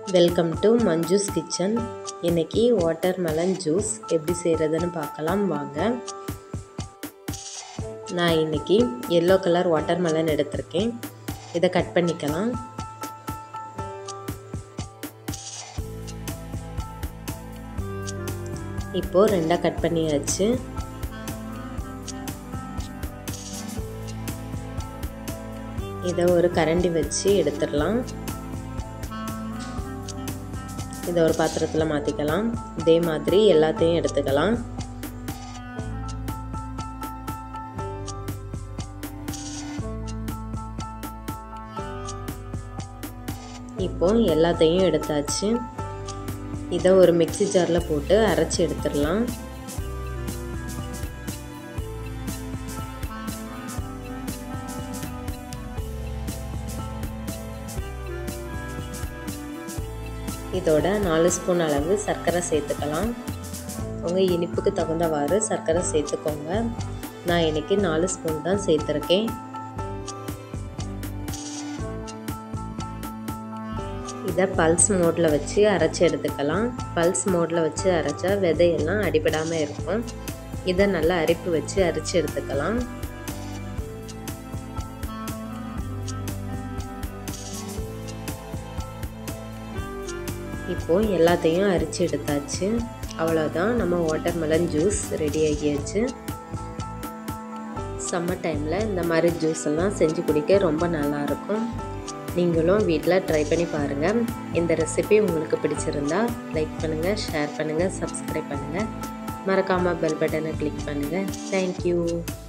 welcome to Manju's kitchen இன்றைக்கி watermelon juice எப்படி செய்கிறதுன்னு பார்க்கலாம் வாங்க நான் இன்றைக்கி எல்லோ கலர் வாட்டர் மெலன் எடுத்திருக்கேன் இதை கட் பண்ணிக்கலாம் இப்போது ரெண்டாக கட் பண்ணியாச்சு இதை ஒரு கரண்டி வச்சு எடுத்துடலாம் இதை ஒரு பாத்திரத்தில் மாற்றிக்கலாம் இதே மாதிரி எல்லாத்தையும் எடுத்துக்கலாம் இப்போ எல்லாத்தையும் எடுத்தாச்சு இதை ஒரு மிக்சி ஜாரில் போட்டு அரைச்சி எடுத்துடலாம் இதோட நாலு ஸ்பூன் அளவு சர்க்கரை சேர்த்துக்கலாம் உங்கள் இனிப்புக்கு தகுந்தவாறு சர்க்கரை சேர்த்துக்கோங்க நான் இன்றைக்கி நாலு ஸ்பூன் தான் சேர்த்துருக்கேன் இதை பல்ஸ் மோடில் வச்சு அரைச்சி எடுத்துக்கலாம் பல்ஸ் மோடில் வச்சு அரைச்சா விதையெல்லாம் அடிபடாமல் இருக்கும் இதை நல்லா அரிப்பு வச்சு அரைச்சி எடுத்துக்கலாம் இப்போது எல்லாத்தையும் அரிச்சு எடுத்தாச்சு அவ்வளோதான் நம்ம வாட்டர் மெலன் ஜூஸ் ரெடி ஆகியாச்சு சம்மர் டைமில் இந்த மாதிரி ஜூஸ் எல்லாம் செஞ்சு குடிக்க ரொம்ப நல்லாயிருக்கும் நீங்களும் வீட்டில் ட்ரை பண்ணி பாருங்கள் இந்த ரெசிபி உங்களுக்கு பிடிச்சிருந்தா லைக் பண்ணுங்கள் ஷேர் பண்ணுங்கள் சப்ஸ்கிரைப் பண்ணுங்கள் மறக்காமல் பெல் பட்டனை கிளிக் பண்ணுங்கள் தேங்க்யூ